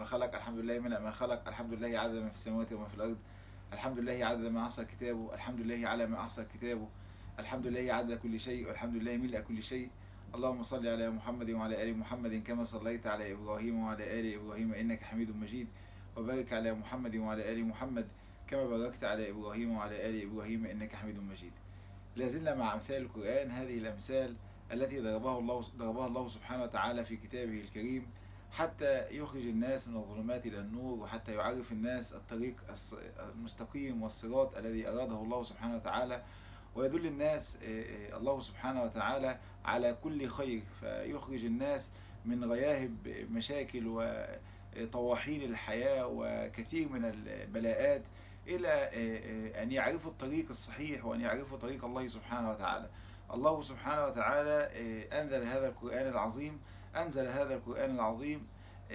خلق الحمد لله ملء ما خلق الحمد لله عدد ما في السماوات وما في الأرض الحمد لله عدد ما أحصى كتابه الحمد لله على ما أحصى كتابه الحمد لله عدد كل شيء والحمد لله ملء كل شيء اللهم صل على محمد وعلى آل محمد كما صليت على إبراهيم وعلى آل إبراهيم إنك حميد مجيد وبارك على محمد وعلى آل محمد كما باركت على إبراهيم وعلى آل إبراهيم إنك حميد مجيد لازلنا مع أمثال القرآن هذه الأمثال التي ضربها الله, ضربها الله سبحانه وتعالى في كتابه الكريم حتى يخرج الناس من الظلمات إلى النور وحتى يعرف الناس الطريق المستقيم والصراط الذي أراده الله سبحانه وتعالى ويدل الناس الله سبحانه وتعالى على كل خير فيخرج الناس من غياهب مشاكل وطواحين الحياة وكثير من البلاءات إلى أن يعرفوا الطريق الصحيح وأن يعرفوا طريق الله سبحانه وتعالى الله سبحانه وتعالى أنزل هذا القرآن العظيم أنزل هذا القرآن العظيم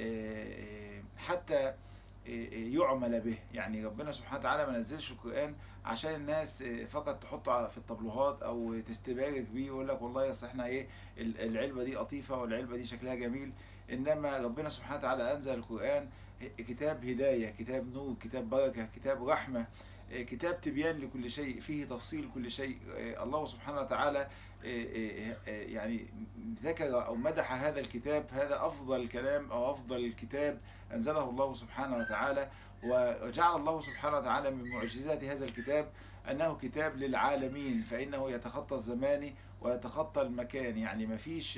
حتى يعمل به يعني ربنا سبحانه وتعالى ما نزلش القرآن عشان الناس فقط تحطه في الطبلوهات او تستبارك بيه ويقول لك والله اصل احنا ايه العلبة دي قطيفة والعلبة دي شكلها جميل انما ربنا سبحانه وتعالى انزل القرآن كتاب هداية كتاب نور كتاب بركة كتاب رحمة كتاب تبيان لكل شيء فيه تفصيل كل شيء الله سبحانه وتعالى يعني ذكر أو مدح هذا الكتاب هذا أفضل كلام أو أفضل كتاب أنزله الله سبحانه وتعالى وجعل الله سبحانه وتعالى من معجزات هذا الكتاب أنه كتاب للعالمين فإنه يتخطى الزمان ويتخطى المكان يعني مفيش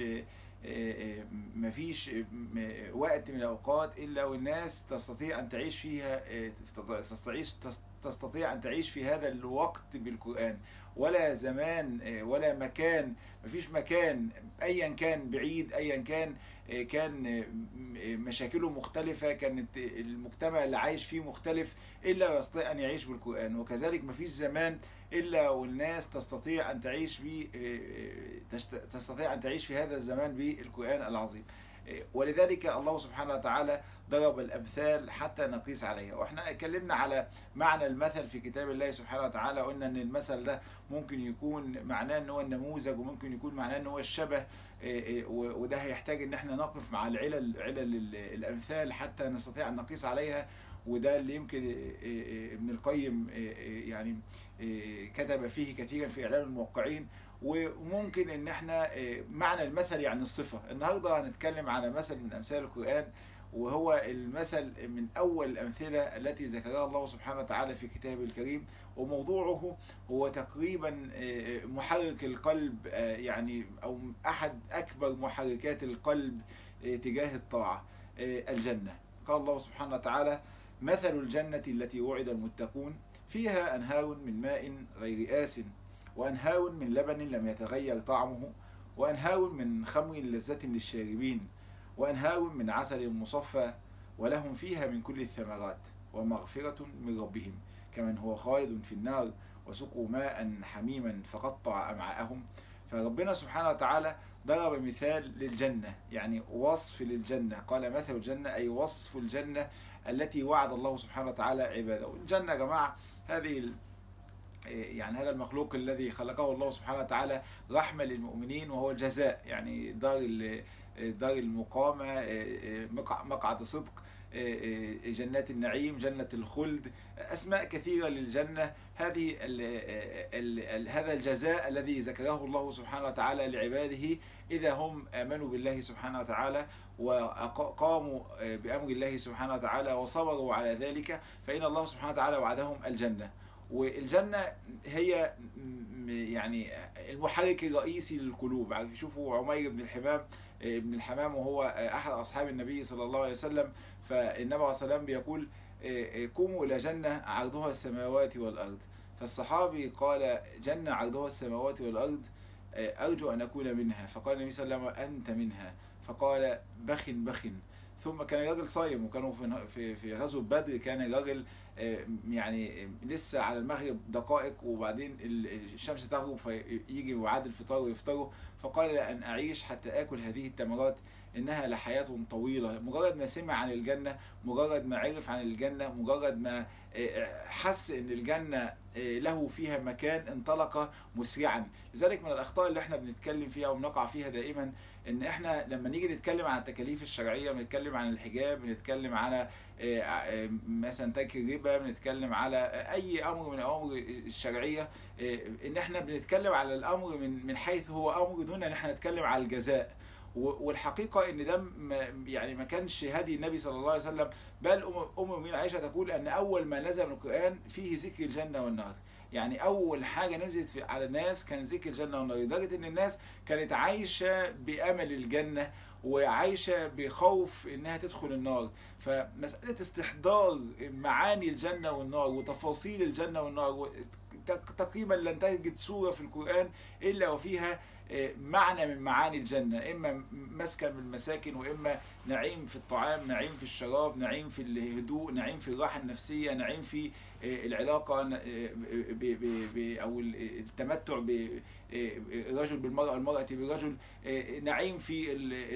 مفيش وقت من الأوقات إلا والناس تستطيع أن تعيش فيها تستطيع تستطيع أن تعيش في هذا الوقت بالقرآن ولا زمان ولا مكان مفيش مكان أيا كان بعيد أيا كان كان مشاكله مختلفة كانت المجتمع اللي عايش فيه مختلف إلا يستطيع أن يعيش بالقرآن وكذلك مفيش زمان إلا والناس تستطيع أن تعيش في تستطيع أن تعيش في هذا الزمان بالقرآن العظيم ولذلك الله سبحانه وتعالى ضرب الأمثال حتى نقيس عليها واحنا اتكلمنا على معنى المثل في كتاب الله سبحانه وتعالى قلنا ان المثل ده ممكن يكون معناه ان هو النموذج وممكن يكون معناه ان هو الشبه وده هيحتاج ان احنا نقف مع العلل علل الامثال حتى نستطيع ان نقيس عليها وده اللي يمكن ابن القيم يعني كتب فيه كثيرا في اعلام الموقعين وممكن ان احنا معنى المثل يعني الصفة النهاردة هنتكلم على مثل من امثال القرآن وهو المثل من أول الأمثلة التي ذكرها الله سبحانه وتعالى في كتابه الكريم وموضوعه هو تقريبا محرك القلب يعني أو أحد أكبر محركات القلب تجاه الطاعة الجنة قال الله سبحانه وتعالى مثل الجنة التي وعد المتقون فيها أنهار من ماء غير آس وأنهار من لبن لم يتغير طعمه وأنهار من خمر لذة للشاربين وأنهار من عسل مصفى ولهم فيها من كل الثمرات ومغفرة من ربهم كمن هو خالد في النار وسقوا ماء حميما فقطع أمعاءهم فربنا سبحانه وتعالى ضرب مثال للجنة يعني وصف للجنة قال مثل الجنة أي وصف الجنة التي وعد الله سبحانه وتعالى عباده الجنة يا جماعة هذه يعني هذا المخلوق الذي خلقه الله سبحانه وتعالى رحمة للمؤمنين وهو الجزاء يعني دار دار المقامة مقعد صدق جنات النعيم جنة الخلد أسماء كثيرة للجنة هذه ال ال ال هذا الجزاء الذي ذكره الله سبحانه وتعالى لعباده إذا هم آمنوا بالله سبحانه وتعالى وقاموا بأمر الله سبحانه وتعالى وصبروا على ذلك فإن الله سبحانه وتعالى وعدهم الجنة والجنة هي يعني المحرك الرئيسي للقلوب شوفوا عمير بن الحمام ابن الحمام وهو أحد أصحاب النبي صلى الله عليه وسلم فالنبي عليه الصلاة والسلام بيقول قوموا إلى جنة عرضها السماوات والأرض فالصحابي قال جنة عرضها السماوات والأرض أرجو أن أكون منها فقال النبي صلى الله عليه وسلم أنت منها فقال بخ بخ ثم كان راجل صايم وكانوا في في غزوة بدر كان الراجل يعني لسه على المغرب دقائق وبعدين الشمس تغرب فيجي وعاد الفطار ويفطروا فقال أن أعيش حتى آكل هذه التمرات انها لحياة طويلة مجرد ما سمع عن الجنة مجرد ما عرف عن الجنة مجرد ما حس ان الجنة له فيها مكان انطلق مسرعا لذلك من الاخطاء اللي احنا بنتكلم فيها وبنقع فيها دائما ان احنا لما نيجي نتكلم عن التكاليف الشرعية بنتكلم عن الحجاب بنتكلم على مثلا ترك الربا بنتكلم على اي امر من الامر الشرعية ان احنا بنتكلم على الامر من من حيث هو امر دون ان احنا نتكلم على الجزاء والحقيقة ان ده يعني ما كانش هدي النبي صلى الله عليه وسلم بل ام المؤمنين عائشة تقول ان اول ما نزل من القرآن فيه ذكر الجنة والنار يعني اول حاجة نزلت على الناس كان ذكر الجنة والنار لدرجة ان الناس كانت عايشة بامل الجنة وعايشة بخوف انها تدخل النار فمسألة استحضار معاني الجنة والنار وتفاصيل الجنة والنار تقريبا لن تجد سورة في القرآن إلا وفيها معنى من معاني الجنة إما مسكن من المساكن وإما نعيم في الطعام نعيم في الشراب نعيم في الهدوء نعيم في الراحة النفسية نعيم في العلاقة ب ب أو التمتع بالرجل بالمرأة المرأة بالرجل نعيم في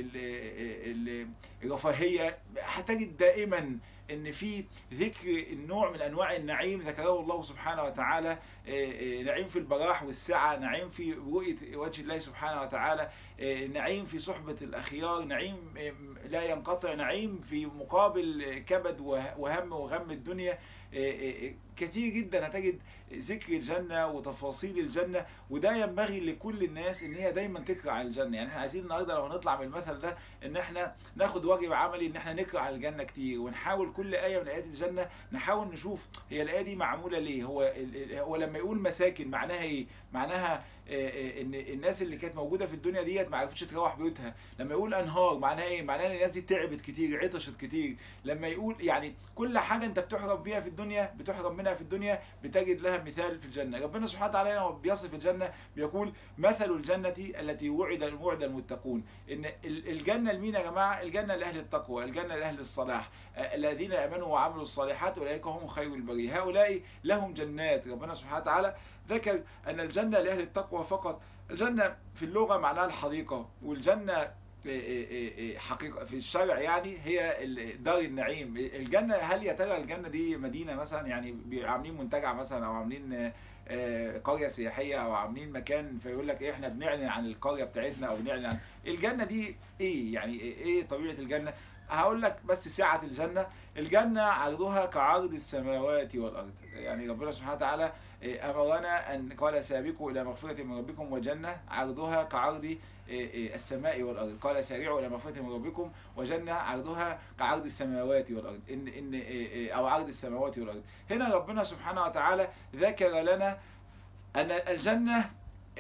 الرفاهية هتجد دائما ان في ذكر النوع من انواع النعيم ذكره الله سبحانه وتعالى نعيم في البراح والسعة نعيم في رؤية وجه الله سبحانه وتعالى نعيم في صحبة الأخيار نعيم لا ينقطع نعيم في مقابل كبد وهم وغم الدنيا كثير جدا هتجد ذكر الجنة وتفاصيل الجنة وده ينبغي لكل الناس ان هي دايما تقرأ عن الجنة يعني احنا عايزين النهاردة لو هنطلع من المثل ده ان احنا ناخد واجب عملي ان احنا نقرأ عن الجنة كتير ونحاول كل آية من آيات الجنة نحاول نشوف هي الآية دي معمولة ليه هو هو لما يقول مساكن معناها ايه معناها ان الناس اللي كانت موجودة في الدنيا ديت ما عرفتش تروح بيوتها لما يقول انهار معناها ايه معناها ان الناس دي تعبت كتير عطشت كتير لما يقول يعني كل حاجة انت بتحرم بيها في الدنيا بتحرم منها في الدنيا بتجد لها مثال في الجنة ربنا سبحانه وتعالى لما بيصف الجنة بيقول مثل الجنة التي وعد وعد المتقون ان الجنة لمين يا جماعة الجنة لأهل التقوى الجنة لأهل الصلاح الذين امنوا وعملوا الصالحات اولئك هم خير البرية هؤلاء لهم جنات ربنا سبحانه وتعالى ذكر ان الجنة لأهل التقوى فقط الجنة في اللغة معناها الحديقة والجنة حقيقة في الشرع يعني هي دار النعيم الجنة هل يا ترى الجنة دي مدينة مثلا يعني عاملين منتجع مثلا او عاملين قرية سياحية او عاملين مكان فيقول لك ايه احنا بنعلن عن القرية بتاعتنا او بنعلن عن الجنة دي ايه يعني ايه طبيعة الجنة هقول لك بس سعة الجنة الجنة عرضها كعرض السماوات والأرض يعني ربنا سبحانه وتعالى أمرنا أن قال سابقوا إلى مغفرة من ربكم وجنة عرضها كعرض السماء والأرض قال سارعوا إلى مغفرة من ربكم وجنة عرضها كعرض السماوات والأرض إن إن أو عرض السماوات والأرض هنا ربنا سبحانه وتعالى ذكر لنا أن الجنة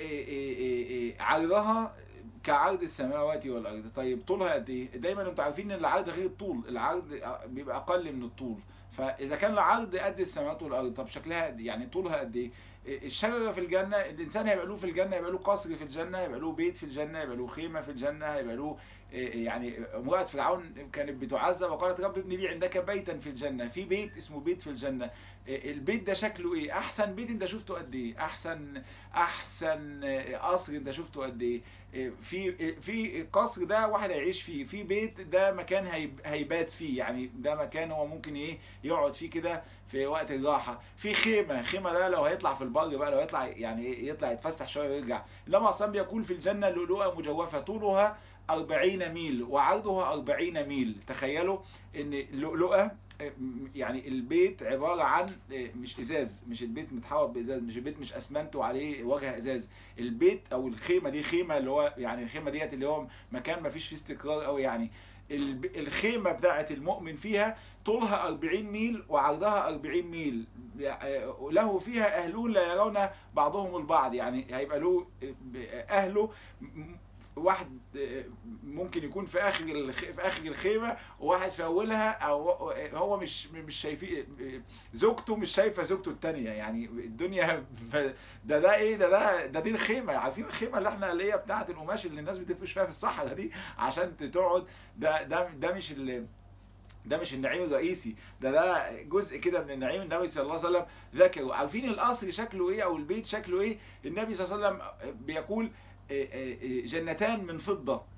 عرضها كعرض السماوات والأرض طيب طولها قد ايه دايما انتوا عارفين ان العرض غير الطول العرض بيبقى اقل من الطول فاذا كان العرض قد السماوات والارض طب شكلها قد يعني طولها قد ايه الشجره في الجنه الانسان هيبقى له في الجنه هيبقى له قصر في الجنه هيبقى له بيت في الجنه هيبقى له خيمه في الجنه هيبقى له يعني امراه فرعون كانت بتعذب وقالت رب ابن لي عندك بيتا في الجنه في بيت اسمه بيت في الجنه البيت ده شكله ايه احسن بيت انت شفته قد ايه احسن احسن قصر انت شفته قد ايه في في القصر ده واحد هيعيش فيه في بيت ده مكان هيبات فيه يعني ده مكان هو ممكن ايه يقعد فيه كده في وقت الراحة في خيمة خيمة ده لو هيطلع في البر بقى لو هيطلع يعني يطلع يتفسح شوية ويرجع لما اصلا بيقول في الجنة لؤلؤة مجوفة طولها 40 ميل وعرضها 40 ميل تخيلوا ان لؤلؤة يعني البيت عبارة عن مش ازاز مش البيت متحوط بازاز مش البيت مش اسمنت وعليه وجه ازاز البيت او الخيمة دي خيمة اللي هو يعني الخيمة ديت اللي هو مكان ما فيش فيه استقرار قوي يعني الخيمة بتاعة المؤمن فيها طولها 40 ميل وعرضها 40 ميل له فيها أهلون لا يرون بعضهم البعض يعني هيبقى له أهله واحد ممكن يكون في اخر في اخر الخيمه وواحد في اولها او هو مش مش شايفين زوجته مش شايفه زوجته الثانيه يعني الدنيا ده ده ايه ده ده ده دي الخيمه عارفين الخيمه اللي احنا اللي هي بتاعه القماش اللي الناس بتفرش فيها في الصحراء دي عشان تقعد ده ده ده مش اللي ده مش النعيم الرئيسي ده ده جزء كده من النعيم النبي صلى الله عليه وسلم ذكره عارفين القصر شكله ايه او البيت شكله ايه النبي صلى الله عليه وسلم بيقول جنتان من فضة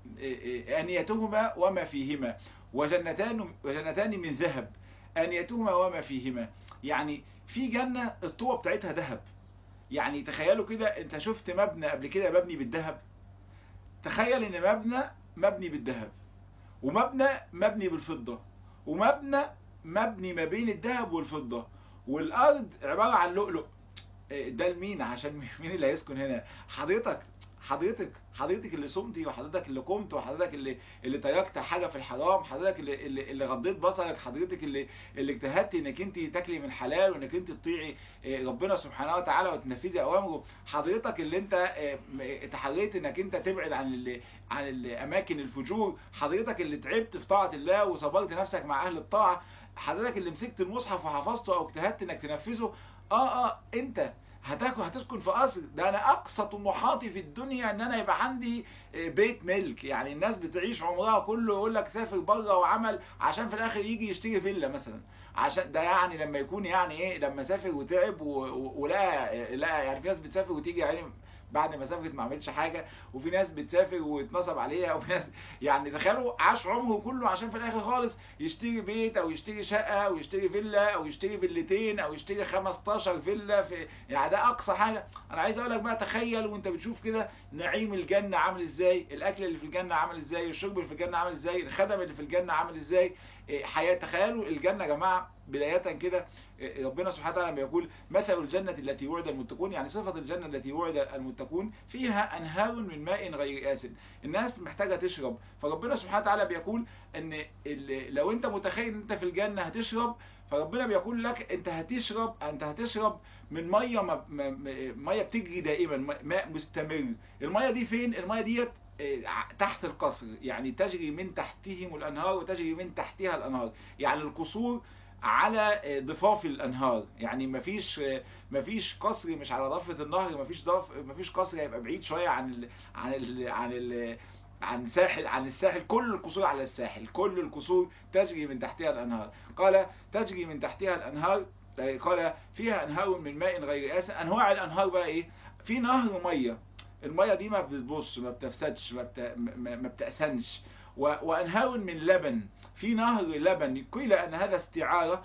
آنيتهما وما فيهما وجنتان وجنتان من ذهب آنيتهما وما فيهما يعني في جنة الطوبة بتاعتها ذهب يعني تخيلوا كده انت شفت مبنى قبل كده مبني بالذهب تخيل ان مبنى مبني بالذهب ومبنى مبني بالفضة ومبنى مبني ما بين الذهب والفضة والارض عبارة عن لؤلؤ ده لمين عشان مين اللي هيسكن هنا حضرتك حضرتك حضرتك اللي صمتي وحضرتك اللي قمت وحضرتك اللي اللي تركت حاجه في الحرام حضرتك اللي اللي, اللي غضيت بصرك حضرتك اللي اللي اجتهدتي انك انت تاكلي من حلال وانك انت تطيعي ربنا سبحانه وتعالى وتنفذي اوامره حضرتك اللي انت تحريت انك انت تبعد عن ال عن الاماكن الفجور حضرتك اللي تعبت في طاعه الله وصبرت نفسك مع اهل الطاعه حضرتك اللي مسكت المصحف وحفظته او اجتهدت انك تنفذه اه اه انت هتاكل هتسكن في قصر ده انا اقصى طموحاتي في الدنيا ان انا يبقى عندي بيت ملك يعني الناس بتعيش عمرها كله يقول لك سافر بره وعمل عشان في الاخر يجي يشتري فيلا مثلا عشان ده يعني لما يكون يعني ايه لما سافر وتعب ولقى لقى يعني في ناس بتسافر وتيجي يعني بعد ما سافرت ما عملتش حاجه وفي ناس بتسافر واتنصب عليها وفي ناس يعني تخيلوا عاش عمره كله عشان في الاخر خالص يشتري بيت او يشتري شقه او يشتري فيلا او يشتري فيلتين او يشتري 15 فيلا في يعني ده اقصى حاجه انا عايز اقول لك بقى تخيل وانت بتشوف كده نعيم الجنه عامل ازاي الاكل اللي في الجنه عامل ازاي الشرب اللي في الجنه عامل ازاي الخدم اللي في الجنه عامل ازاي حياه تخيلوا الجنه يا جماعه بداية كده ربنا سبحانه وتعالى يقول مثل الجنة التي وعد المتقون يعني صفة الجنة التي وعد المتقون فيها أنهار من ماء غير آسن الناس محتاجة تشرب فربنا سبحانه وتعالى بيقول ان لو انت متخيل ان انت في الجنة هتشرب فربنا بيقول لك انت هتشرب انت هتشرب من ميه ميه بتجري دائما ماء مستمر الميه دي فين الميه ديت تحت القصر يعني تجري من تحتهم الانهار وتجري من تحتها الانهار يعني القصور على ضفاف الانهار يعني مفيش مفيش قصر مش على ضفه النهر مفيش ضف مفيش قصر هيبقى بعيد شويه عن ال عن ال عن ال عن ساحل عن الساحل كل القصور على الساحل كل القصور تجري من تحتها الانهار قال تجري من تحتها الانهار قال فيها انهار من ماء غير آسن انواع الانهار بقى ايه في نهر ميه الميه دي ما بتبص ما بتفسدش ما, بت... ما بتأسنش وأنهار من لبن في نهر لبن قيل أن هذا استعارة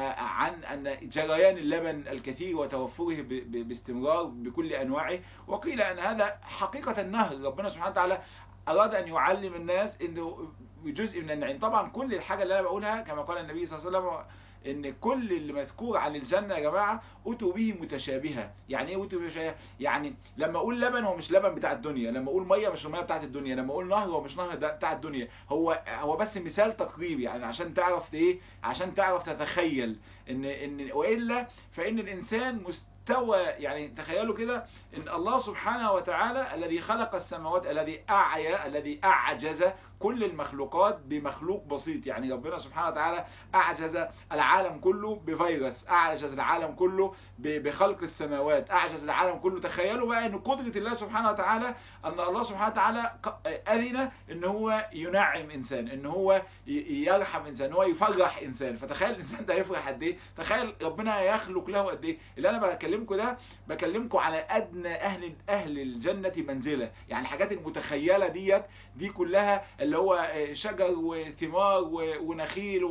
عن أن جريان اللبن الكثير وتوفره باستمرار بكل أنواعه وقيل أن هذا حقيقة النهر ربنا سبحانه وتعالى أراد أن يعلم الناس أنه جزء من النعيم طبعا كل الحاجة اللي أنا بقولها كما قال النبي صلى الله عليه وسلم ان كل اللي مذكور عن الجنة يا جماعة اتوا به متشابهة يعني ايه اتوا متشابهة يعني لما اقول لبن هو مش لبن بتاع الدنيا لما اقول مية مش المية بتاعت الدنيا لما اقول نهر هو مش نهر بتاع الدنيا هو هو بس مثال تقريبي يعني عشان تعرف ايه عشان تعرف تتخيل ان ان والا فان الانسان مست مستوى يعني تخيلوا كده ان الله سبحانه وتعالى الذي خلق السماوات الذي أعيا الذي أعجز كل المخلوقات بمخلوق بسيط يعني ربنا سبحانه وتعالى أعجز العالم كله بفيروس أعجز العالم كله بخلق السماوات أعجز العالم كله تخيلوا بقى ان قدرة الله سبحانه وتعالى ان الله سبحانه وتعالى أذن ان هو ينعم إنسان ان هو يرحم إنسان ان هو يفرح إنسان فتخيل الإنسان ده يفرح قد ايه تخيل ربنا يخلق له قد ايه اللي أنا بكلمكم ده بكلمكم على أدنى أهل أهل الجنة منزلة يعني الحاجات المتخيلة ديت دي كلها اللي هو شجر وثمار ونخيل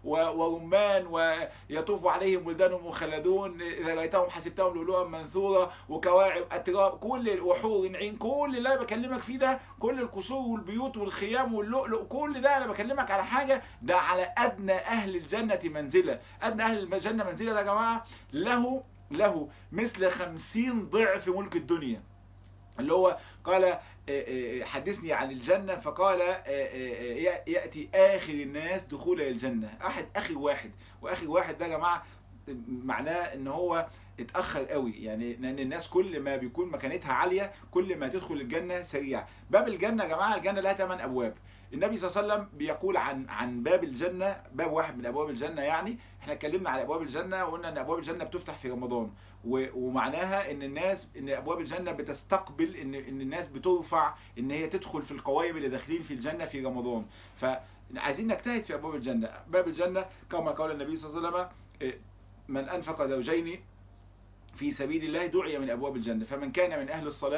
ورمان ويطوف عليهم ولدان مخلدون إذا رأيتهم حسبتهم لؤلؤا منثورا وكواعب أتراب كل وحور عين كل اللي أنا بكلمك فيه ده كل القصور والبيوت والخيام واللؤلؤ كل ده أنا بكلمك على حاجة ده على أدنى أهل الجنة منزلة أدنى أهل الجنة منزلة ده يا جماعة له له مثل خمسين ضعف ملك الدنيا اللي هو قال حدثني عن الجنة فقال يأتي آخر الناس دخول الجنة أحد آخر واحد وآخر واحد ده يا جماعة معناه ان هو اتأخر قوي يعني لان الناس كل ما بيكون مكانتها عالية كل ما تدخل الجنة سريع باب الجنة يا جماعة الجنة لها 8 ابواب النبي صلى الله عليه وسلم بيقول عن عن باب الجنة باب واحد من ابواب الجنة يعني احنا اتكلمنا على ابواب الجنة وقلنا ان ابواب الجنة بتفتح في رمضان ومعناها ان الناس ان ابواب الجنة بتستقبل ان ان الناس بترفع ان هي تدخل في القوائم اللي داخلين في الجنة في رمضان فعايزين نجتهد في ابواب الجنة باب الجنة كما قال النبي صلى الله عليه وسلم من انفق زوجين في سبيل الله دعي من ابواب الجنة فمن كان من اهل الصلاة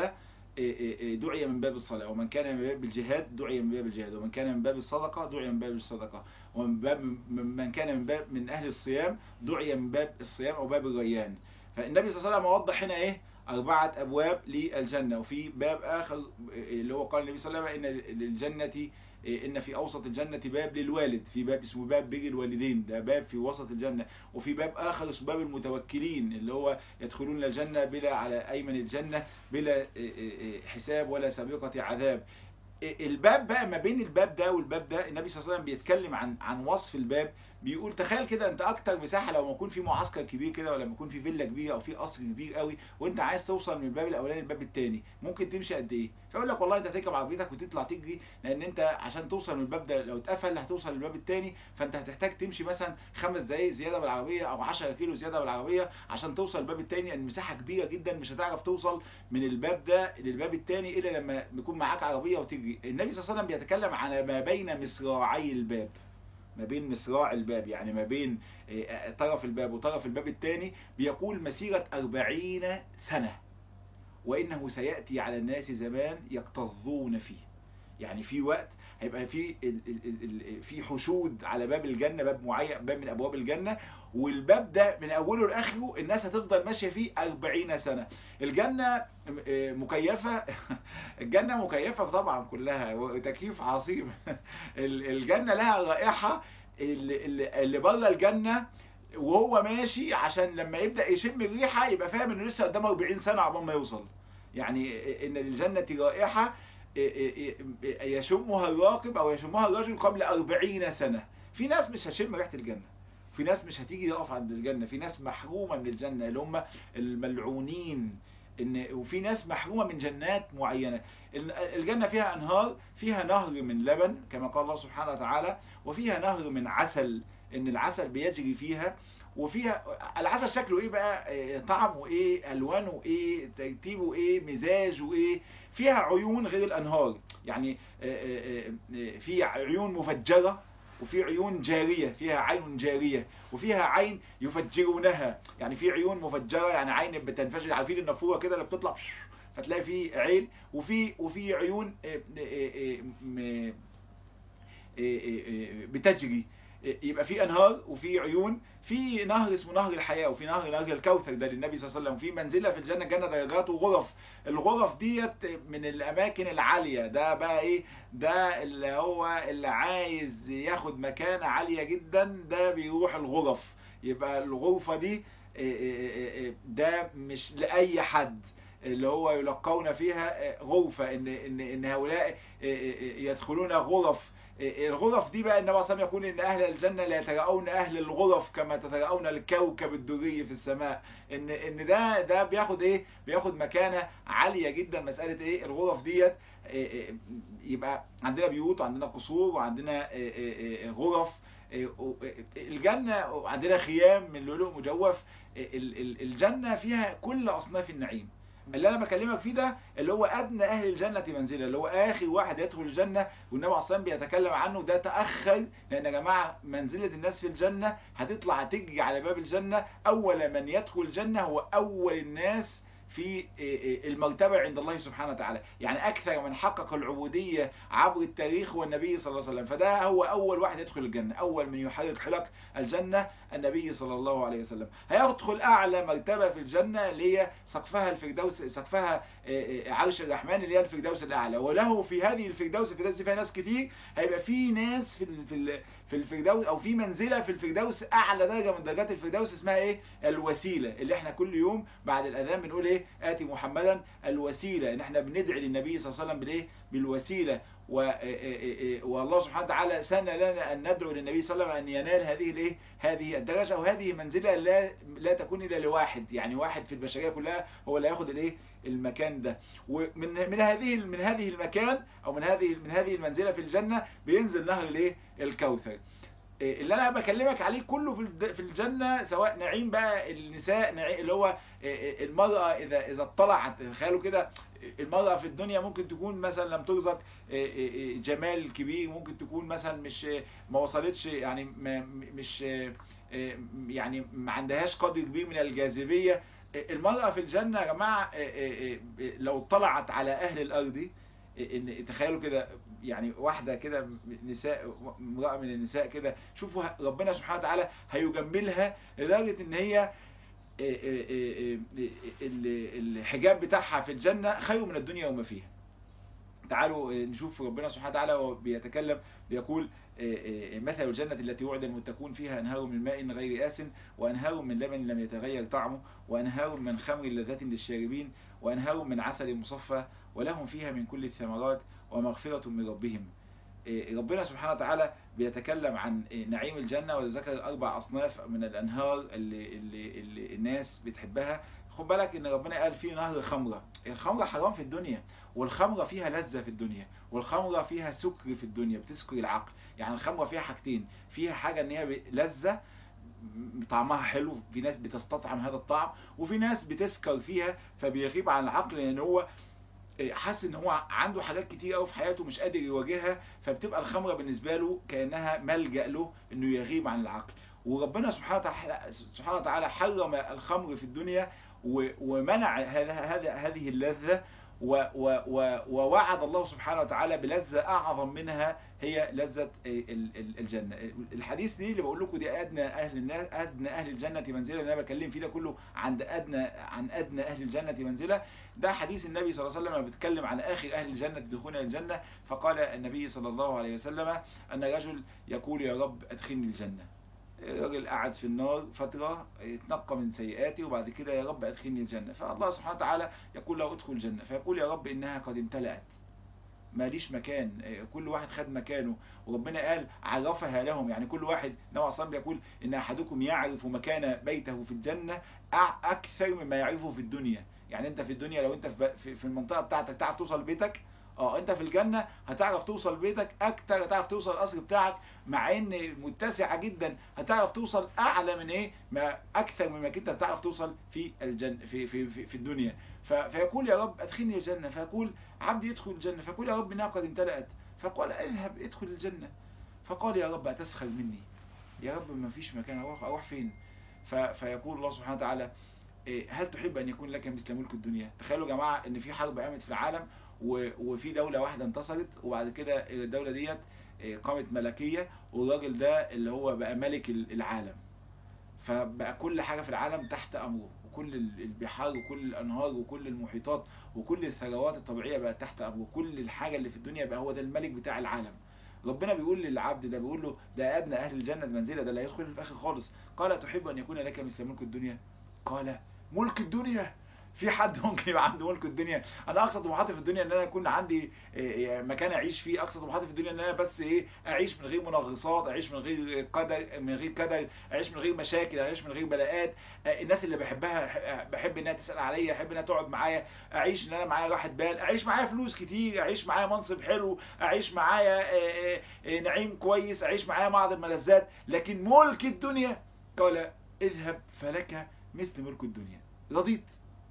دعي من باب الصلاة ومن كان من باب الجهاد دعي من باب الجهاد ومن كان من باب الصدقة دعي من باب الصدقة ومن باب من كان من باب من أهل الصيام دعي من باب الصيام أو باب الريان فالنبي صلى الله عليه وسلم وضح هنا إيه أربعة أبواب للجنة وفي باب آخر اللي هو قال النبي صلى الله عليه وسلم إن للجنة إن في أوسط الجنة باب للوالد في باب اسمه باب بر الوالدين ده باب في وسط الجنة وفي باب آخر اسمه باب المتوكلين اللي هو يدخلون الجنة بلا على أيمن الجنة بلا حساب ولا سابقة عذاب الباب بقى ما بين الباب ده والباب ده النبي صلى الله عليه وسلم بيتكلم عن عن وصف الباب بيقول تخيل كده انت اكتر مساحه لو ما يكون في معسكر كبير كده ولا ما يكون في فيلا كبيره او في قصر كبير قوي وانت عايز توصل من الباب الاولاني للباب الثاني ممكن تمشي قد ايه فيقول لك والله انت تركب عربيتك وتطلع تجري لان انت عشان توصل من الباب ده لو اتقفل هتوصل للباب الثاني فانت هتحتاج تمشي مثلا خمس دقائق زياده بالعربيه او 10 كيلو زياده بالعربيه عشان توصل للباب الثاني المساحه كبيره جدا مش هتعرف توصل من الباب ده للباب الثاني الا لما يكون معاك عربيه وتجري النبي صلى الله عليه وسلم بيتكلم على ما بين مصراعي الباب ما بين مصراع الباب يعني ما بين طرف الباب وطرف الباب الثاني بيقول مسيرة أربعين سنة وإنه سيأتي على الناس زمان يكتظون فيه يعني في وقت هيبقى في في حشود على باب الجنة باب معين باب من أبواب الجنة والباب ده من أوله لآخره الناس هتفضل ماشية فيه 40 سنة الجنة مكيفة الجنة مكيفة طبعا كلها تكييف عظيم الجنة لها رائحة اللي بره الجنة وهو ماشي عشان لما يبدأ يشم الريحة يبقى فاهم انه لسه قدامه 40 سنة عقبال ما يوصل يعني ان للجنة رائحة يشمها الراكب او يشمها الرجل قبل 40 سنة في ناس مش هتشم ريحة الجنة في ناس مش هتيجي يقف عند الجنة في ناس محرومة من الجنة اللي هم الملعونين ان وفي ناس محرومة من جنات معينة الجنة فيها انهار فيها نهر من لبن كما قال الله سبحانه وتعالى وفيها نهر من عسل ان العسل بيجري فيها وفيها العسل شكله ايه بقى طعمه ايه الوانه ايه ترتيبه ايه مزاجه ايه فيها عيون غير الانهار يعني في عيون مفجرة وفي عيون جارية فيها عين جارية وفيها عين يفجرونها يعني في عيون مفجرة يعني عين بتنفجر عارفين النافورة كده اللي بتطلع فتلاقي في عين وفي وفي عيون بتجري يبقى في انهار وفي عيون في نهر اسمه نهر الحياة وفي نهر نهر الكوثر ده للنبي صلى الله عليه وسلم في منزلة في الجنة جنة درجات وغرف الغرف ديت من الاماكن العالية ده بقى ايه ده اللي هو اللي عايز ياخد مكانة عالية جدا ده بيروح الغرف يبقى الغرفة دي ده مش لأي حد اللي هو يلقون فيها غرفة ان, إن, إن هؤلاء يدخلون غرف الغرف دي بقى النبي صلى الله عليه وسلم يقول ان اهل الجنه لا يتراءون اهل الغرف كما تتراءون الكوكب الدري في السماء ان ان ده ده بياخد ايه بياخد مكانه عاليه جدا مساله ايه الغرف ديت يبقى عندنا بيوت وعندنا قصور وعندنا غرف الجنه وعندنا خيام من لؤلؤ مجوف الجنه فيها كل اصناف النعيم اللي انا بكلمك فيه ده اللي هو ادنى اهل الجنة منزلة اللي هو اخر واحد يدخل الجنة والنبي عليه الصلاه بيتكلم عنه ده تاخر لان يا جماعه منزلة الناس في الجنة هتطلع تجري على باب الجنة اول من يدخل الجنة هو اول الناس في المرتبة عند الله سبحانه وتعالى يعني أكثر من حقق العبودية عبر التاريخ هو النبي صلى الله عليه وسلم فده هو أول واحد يدخل الجنة أول من يحرك حلق الجنة النبي صلى الله عليه وسلم هيدخل أعلى مرتبة في الجنة اللي هي سقفها الفردوس سقفها عرش الرحمن اللي هي الفردوس الأعلى وله في هذه الفردوس الفردوس دي فيها ناس كتير هيبقى في ناس في في في الفردوس او في منزله في الفردوس اعلى درجه من درجات الفردوس اسمها ايه الوسيله اللي احنا كل يوم بعد الاذان بنقول ايه اتي محمدا الوسيله ان احنا بندعي للنبي صلى الله عليه وسلم بالايه بالوسيله و... والله سبحانه وتعالى سن لنا ان ندعو للنبي صلى الله عليه وسلم ان ينال هذه الايه هذه الدرجه وهذه منزله لا لا تكون الا لواحد يعني واحد في البشريه كلها هو اللي هياخد الايه المكان ده ومن من هذه من هذه المكان او من هذه من هذه المنزله في الجنه بينزل نهر الايه الكوثر اللي انا بكلمك عليه كله في في الجنه سواء نعيم بقى النساء نعيم اللي هو المراه اذا اذا اطلعت تخيلوا كده المراه في الدنيا ممكن تكون مثلا لم ترزق جمال كبير ممكن تكون مثلا مش ما وصلتش يعني مش يعني ما عندهاش قدر كبير من الجاذبيه المرأة في الجنة يا جماعة لو طلعت على أهل الأرض ان تخيلوا كده يعني واحدة كده نساء امرأة من النساء كده شوفوا ربنا سبحانه وتعالى هيجملها لدرجة ان هي الحجاب بتاعها في الجنة خير من الدنيا وما فيها تعالوا نشوف ربنا سبحانه وتعالى وبيتكلم بيقول مثل الجنة التي وعد المتقون فيها أنهار من ماء غير آس وأنهار من لبن لم يتغير طعمه وأنهار من خمر لذة للشاربين وأنهار من عسل مصفى ولهم فيها من كل الثمرات ومغفرة من ربهم ربنا سبحانه وتعالى بيتكلم عن نعيم الجنة وذكر أربع أصناف من الأنهار اللي, اللي, اللي الناس بتحبها خد بالك ان ربنا قال فيه نهر خمرة الخمرة حرام في الدنيا والخمرة فيها لذة في الدنيا والخمرة فيها سكر في الدنيا بتسكر العقل يعني الخمرة فيها حاجتين فيها حاجة ان هي لذة طعمها حلو في ناس بتستطعم هذا الطعم وفي ناس بتسكر فيها فبيغيب عن العقل لان هو حاسس ان هو عنده حاجات كتير قوي في حياته مش قادر يواجهها فبتبقى الخمره بالنسبه له كانها ملجا له انه يغيب عن العقل وربنا سبحانه وتعالى سبحانه وتعالى حرم الخمر في الدنيا ومنع هذا هذه اللذه ووعد الله سبحانه وتعالى بلذة أعظم منها هي لذة الجنة الحديث دي اللي بقول لكم دي أدنى أهل الناس أدنى أهل الجنة منزلة اللي أنا بكلم فيه ده كله عند أدنى عن أدنى أهل الجنة منزلة ده حديث النبي صلى الله عليه وسلم بيتكلم عن آخر أهل الجنة دخولنا الجنة فقال النبي صلى الله عليه وسلم أن رجل يقول يا رب أدخلني الجنة الراجل قعد في النار فترة اتنقى من سيئاتي وبعد كده يا رب ادخلني الجنة فالله سبحانه وتعالى يقول له ادخل الجنة فيقول يا رب انها قد امتلأت ماليش مكان كل واحد خد مكانه وربنا قال عرفها لهم يعني كل واحد نوع اصلا بيقول ان احدكم يعرف مكان بيته في الجنة اكثر مما يعرفه في الدنيا يعني انت في الدنيا لو انت في المنطقة بتاعتك تعرف توصل بيتك اه انت في الجنة هتعرف توصل بيتك اكتر هتعرف توصل القصر بتاعك مع ان متسعة جدا هتعرف توصل اعلى من ايه ما اكثر مما كنت هتعرف توصل في الجنة في, في, في, في الدنيا فيقول يا رب ادخلني الجنة فيقول عبدي يدخل الجنة فيقول يا رب انها قد امتلأت فقال اذهب ادخل الجنة فقال يا رب اتسخر مني يا رب ما فيش مكان اروح اروح فين فيقول الله سبحانه وتعالى هل تحب ان يكون لك مثل ملك الدنيا تخيلوا يا جماعة ان في حرب قامت في العالم وفي دولة واحدة انتصرت وبعد كده الدولة ديت قامت ملكية والراجل ده اللي هو بقى ملك العالم فبقى كل حاجة في العالم تحت أمره وكل البحار وكل الأنهار وكل المحيطات وكل الثروات الطبيعية بقى تحت أمره كل الحاجة اللي في الدنيا بقى هو ده الملك بتاع العالم ربنا بيقول للعبد ده بيقول له ده أدنى أهل الجنة منزلة ده لا يدخل في الآخر خالص قال تحب أن يكون لك مثل ملك الدنيا قال ملك الدنيا في حد ممكن يبقى عنده ملك الدنيا انا اقصى طموحاتي في الدنيا ان انا يكون عندي مكان اعيش فيه اقصى طموحاتي في الدنيا ان انا بس ايه اعيش من غير منغصات اعيش من غير قدر من غير كدر اعيش من غير مشاكل اعيش من غير بلاءات الناس اللي بحبها بحب انها تسال عليا احب انها تقعد معايا اعيش ان انا معايا راحه بال اعيش معايا فلوس كتير اعيش معايا منصب حلو اعيش معايا نعيم كويس اعيش معايا بعض الملذات لكن ملك الدنيا قال اذهب فلك مثل ملك الدنيا رضيت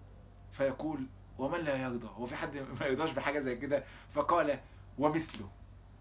فيقول ومن لا يرضى هو في حد ما يرضاش بحاجة زي كده فقال ومثله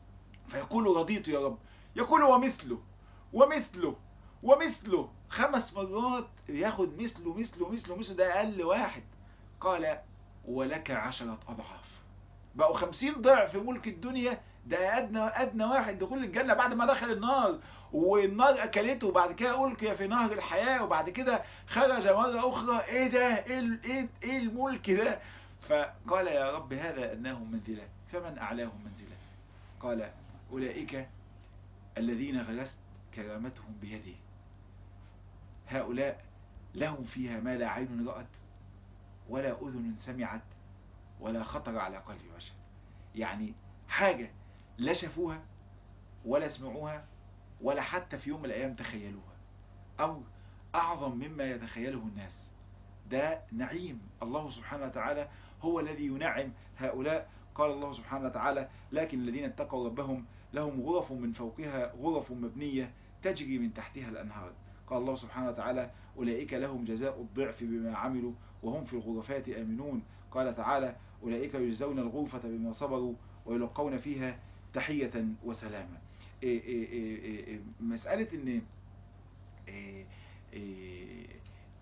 فيقول رضيت يا رب يقول ومثله ومثله ومثله خمس مرات ياخد مثله مثله مثله مثله ده أقل واحد قال ولك عشرة أضعاف بقوا خمسين ضعف ملك الدنيا ده أدنى, أدنى واحد دخول الجنة بعد ما دخل النار والنار أكلته وبعد كده ألقي في نهر الحياة وبعد كده خرج مرة أخرى إيه ده إيه, إيه, إيه الملك ده فقال يا رب هذا أدناهم منزلة فمن أعلاهم منزلة قال أولئك الذين غرست كرامتهم بيده هؤلاء لهم فيها ما لا عين رأت ولا أذن سمعت ولا خطر على قلب بشر يعني حاجة لا شافوها ولا سمعوها ولا حتى في يوم من الأيام تخيلوها أو أعظم مما يتخيله الناس ده نعيم الله سبحانه وتعالى هو الذي ينعم هؤلاء قال الله سبحانه وتعالى لكن الذين اتقوا ربهم لهم غرف من فوقها غرف مبنية تجري من تحتها الأنهار قال الله سبحانه وتعالى أولئك لهم جزاء الضعف بما عملوا وهم في الغرفات آمنون قال تعالى أولئك يجزون الغرفة بما صبروا ويلقون فيها تحية وسلامة إيه إيه إيه مسألة ان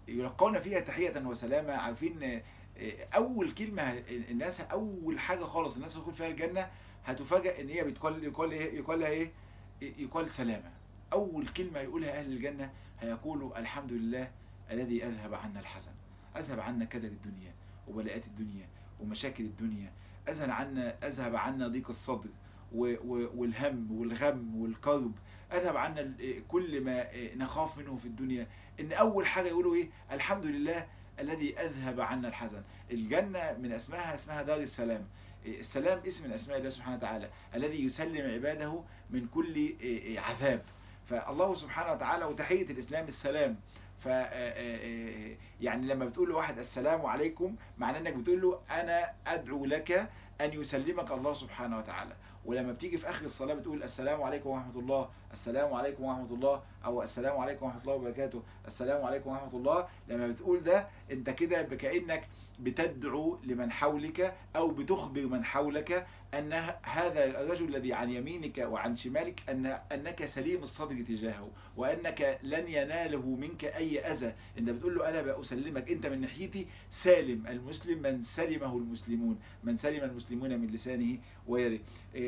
يلقون فيها تحية وسلامة عارفين اول كلمة الناس اول حاجة خالص الناس تدخل فيها الجنة هتفاجئ ان هي بتقول يقال ايه يقال لها ايه يقال سلامة اول كلمة يقولها اهل الجنة هيقولوا الحمد لله الذي اذهب عنا الحزن اذهب عنا كدر الدنيا وبلاءات الدنيا ومشاكل الدنيا اذهب عنا اذهب عنا ضيق الصدر والهم والغم والكرب اذهب عنا كل ما نخاف منه في الدنيا ان اول حاجة يقولوا ايه الحمد لله الذي اذهب عنا الحزن الجنة من اسمها اسمها دار السلام السلام اسم من اسماء الله سبحانه وتعالى الذي يسلم عباده من كل عذاب فالله سبحانه وتعالى وتحية الاسلام السلام ف يعني لما بتقول لواحد السلام عليكم معناه انك بتقول له انا ادعو لك ان يسلمك الله سبحانه وتعالى ولما بتيجي في اخر الصلاة بتقول السلام عليكم ورحمة الله السلام عليكم ورحمة الله او السلام عليكم ورحمة الله وبركاته السلام عليكم ورحمة الله لما بتقول ده انت كده بكأنك بتدعو لمن حولك او بتخبر من حولك ان هذا الرجل الذي عن يمينك وعن شمالك أن انك سليم الصدر تجاهه وانك لن يناله منك اي اذى انت بتقول له انا بأسلمك انت من ناحيتي سالم المسلم من سلمه المسلمون من سلم المسلمون من لسانه ويده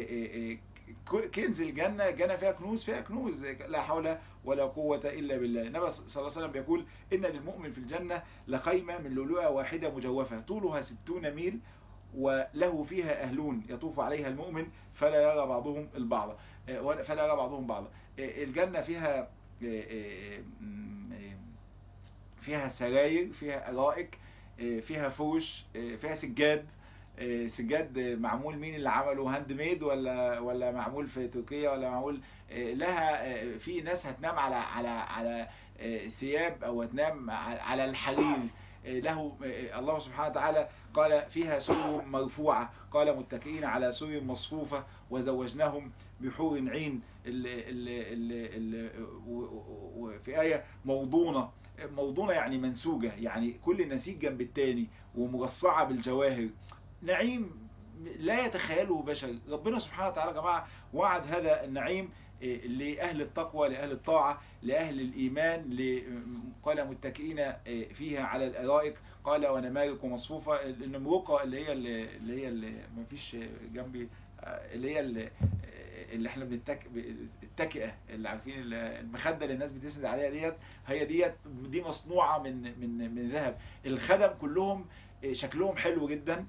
كنز الجنة جنة فيها كنوز فيها كنوز لا حول ولا قوة إلا بالله النبي صلى الله عليه وسلم بيقول إن للمؤمن في الجنة لخيمة من لؤلؤة واحدة مجوفة طولها ستون ميل وله فيها أهلون يطوف عليها المؤمن فلا يرى بعضهم البعض فلا يرى بعضهم بعضا الجنة فيها فيها سراير فيها أرائك فيها فوش فيها سجاد سجاد معمول مين اللي عمله هاند ميد ولا ولا معمول في تركيا ولا معمول لها في ناس هتنام على على على ثياب او هتنام على الحرير له الله سبحانه وتعالى قال فيها سور مرفوعة قال متكئين على سور مصفوفة وزوجناهم بحور عين ال ال ال ال في آية موضونة موضونة يعني منسوجة يعني كل نسيج جنب التاني ومرصعة بالجواهر نعيم لا يتخيله بشر ربنا سبحانه وتعالى يا جماعة وعد هذا النعيم لأهل التقوى لأهل الطاعة لأهل الإيمان قال متكئين فيها على الأرائك قال ونمارق مصفوفة النمرقة اللي هي اللي هي اللي ما فيش جنبي اللي هي اللي, اللي احنا بنتك التكئة اللي عارفين المخدة اللي الناس بتسند عليها ديت هي ديت دي مصنوعة من من من ذهب الخدم كلهم شكلهم حلو جدا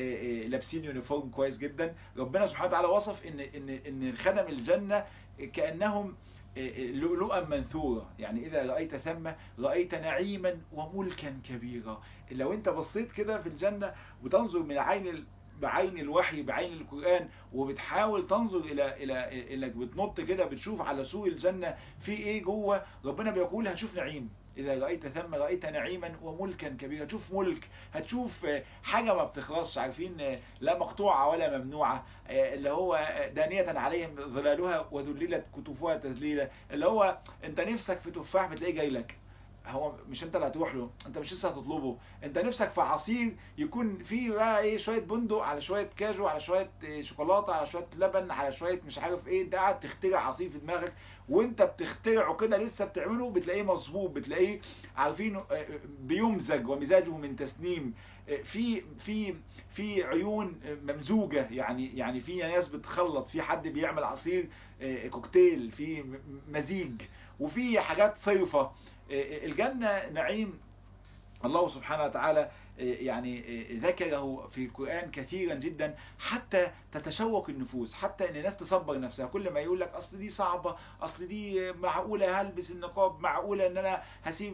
لابسين يونيفورم كويس جدا ربنا سبحانه وتعالى وصف ان ان ان خدم الجنة كأنهم لؤلؤا منثورة يعني إذا رأيت ثم رأيت نعيما وملكا كبيرا لو انت بصيت كده في الجنة وتنظر من عين بعين الوحي بعين القرآن وبتحاول تنظر إلى إلى إنك بتنط كده بتشوف على سوق الجنة في إيه جوه ربنا بيقول هتشوف نعيم إذا رأيت ثم رأيت نعيما وملكا كبيرا هتشوف ملك هتشوف حاجة ما بتخلصش عارفين لا مقطوعة ولا ممنوعة اللي هو دانية عليهم ظلالها وذللت كتوفها تذليلا اللي هو انت نفسك في تفاح بتلاقيه جاي لك هو مش انت اللي هتروح له انت مش لسه هتطلبه انت نفسك في عصير يكون فيه بقى ايه شويه بندق على شويه كاجو على شويه شوكولاته على شويه لبن على شويه مش عارف ايه انت قاعد تخترع عصير في دماغك وانت بتخترعه كده لسه بتعمله بتلاقيه مظبوط بتلاقيه عارفين بيمزج ومزاجه من تسنيم في في في عيون ممزوجه يعني يعني في ناس بتخلط في حد بيعمل عصير كوكتيل في مزيج وفي حاجات صيفه الجنة نعيم الله سبحانه وتعالى يعني ذكره في القرآن كثيرا جدا حتى تتشوق النفوس حتى ان الناس تصبر نفسها كل ما يقول لك اصل دي صعبة اصل دي معقولة هلبس النقاب معقولة ان انا هسيب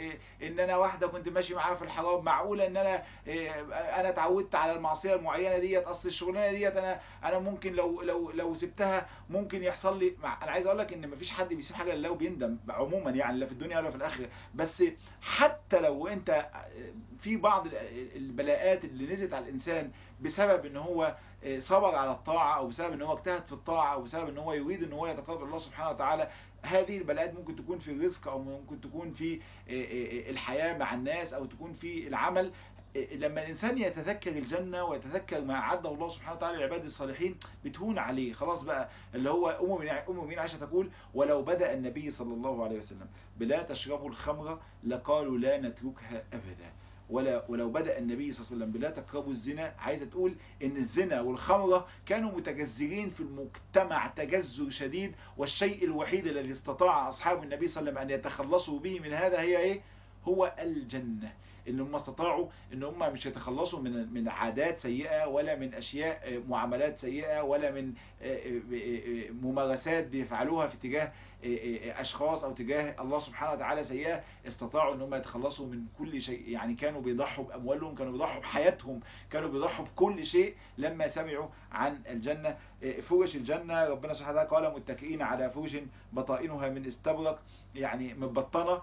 ان انا واحدة كنت ماشي معاها في الحرام معقولة ان انا انا اتعودت على المعصية المعينة ديت اصل الشغلانة ديت انا انا ممكن لو لو لو سبتها ممكن يحصل لي انا عايز اقول لك ان مفيش حد بيسيب حاجة لله وبيندم عموما يعني لا في الدنيا ولا في الاخرة بس حتى لو انت في بعض البلاءات اللي نزلت على الانسان بسبب ان هو صبر على الطاعة او بسبب ان هو اجتهد في الطاعة او بسبب ان هو يريد ان هو يتقرب الله سبحانه وتعالى هذه البلاءات ممكن تكون في الرزق او ممكن تكون في الحياة مع الناس او تكون في العمل لما الإنسان يتذكر الجنة ويتذكر ما أعده الله سبحانه وتعالى لعباد الصالحين بتهون عليه خلاص بقى اللي هو أم من أم من عائشة تقول ولو بدأ النبي صلى الله عليه وسلم بلا تشربوا الخمر لقالوا لا نتركها أبدا ولا ولو بدأ النبي صلى الله عليه وسلم بلا تقربوا الزنا عايزة تقول ان الزنا والخمرة كانوا متجذرين في المجتمع تجذر شديد والشيء الوحيد الذي استطاع أصحاب النبي صلى الله عليه وسلم أن يتخلصوا به من هذا هي ايه هو الجنة ان هم استطاعوا ان هم مش يتخلصوا من من عادات سيئة ولا من اشياء معاملات سيئة ولا من ممارسات بيفعلوها في تجاه اشخاص او تجاه الله سبحانه وتعالى سيئة استطاعوا ان هم يتخلصوا من كل شيء يعني كانوا بيضحوا باموالهم كانوا بيضحوا بحياتهم كانوا بيضحوا بكل شيء لما سمعوا عن الجنة فرش الجنة ربنا سبحانه وتعالى قال متكئين على فرش بطائنها من استبرق يعني مبطنة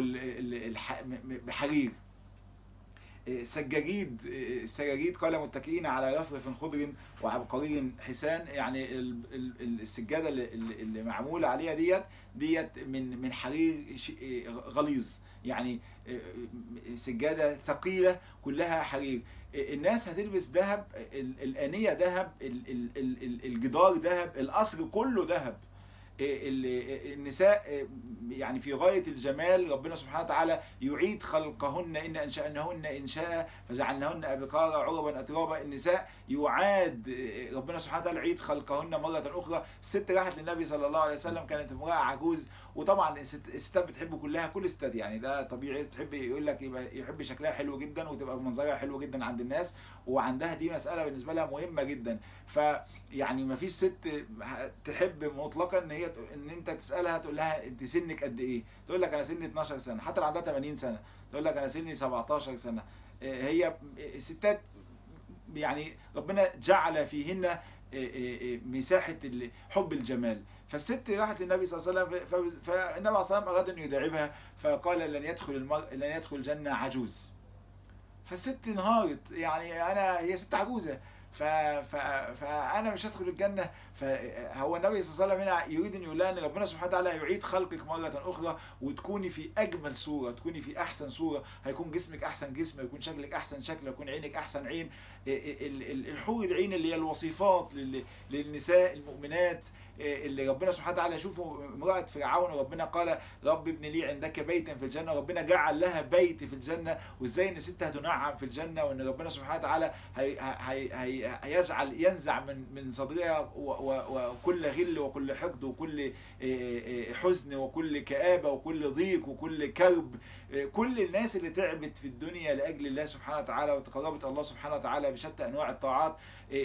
بحرير سجاجيد السجاجيد قال متكئين على رفرف خضر وعبقري حسان يعني السجادة اللي معمولة عليها ديت ديت من من حرير غليظ يعني سجادة ثقيلة كلها حرير الناس هتلبس ذهب الآنية ذهب الجدار ذهب القصر كله ذهب النساء يعني في غاية الجمال ربنا سبحانه وتعالى يعيد خلقهن إن أنشأنهن إنشاء فجعلنهن أبكارا عربا أترابا النساء يعاد ربنا سبحانه وتعالى يعيد خلقهن مرة أخرى الست راحت للنبي صلى الله عليه وسلم كانت امرأة عجوز وطبعا الستات بتحب كلها كل الستات يعني ده طبيعي تحب يقول لك يبقى يحب شكلها حلو جدا وتبقى منظرها حلو جدا عند الناس وعندها دي مسألة بالنسبة لها مهمة جدا فيعني ما فيش ست تحب مطلقا ان هي ان انت تسألها تقول لها انت سنك قد ايه تقول لك انا سني 12 سنة حتى لو عندها 80 سنة تقول لك انا سني 17 سنة هي ستات يعني ربنا جعل فيهن مساحة حب الجمال فالست راحت للنبي صلى الله عليه وسلم فالنبي صلى الله عليه وسلم أراد أن يداعبها فقال لن يدخل المرء لن يدخل الجنة عجوز فالست انهارت يعني أنا هي ست عجوزة ف... ف... فأنا مش هدخل الجنة فهو النبي صلى الله عليه وسلم هنا يريد أن يقول أن ربنا سبحانه وتعالى يعيد خلقك مرة أخرى وتكوني في أجمل صورة تكوني في أحسن صورة هيكون جسمك أحسن جسم هيكون شكلك أحسن شكل هيكون عينك أحسن عين الحور العين اللي هي الوصيفات للنساء المؤمنات اللي ربنا سبحانه وتعالى شوفوا امرأة فرعون وربنا قال رب ابن لي عندك بيتا في الجنة وربنا جعل لها بيت في الجنة وازاي ان ستها تنعم في الجنة وان ربنا سبحانه وتعالى هي هي هي هيجعل ينزع من من صدرها وكل غل وكل حقد وكل حزن وكل كآبة وكل ضيق وكل كرب كل الناس اللي تعبت في الدنيا لأجل الله سبحانه وتعالى وتقربت الله سبحانه وتعالى بشتى أنواع الطاعات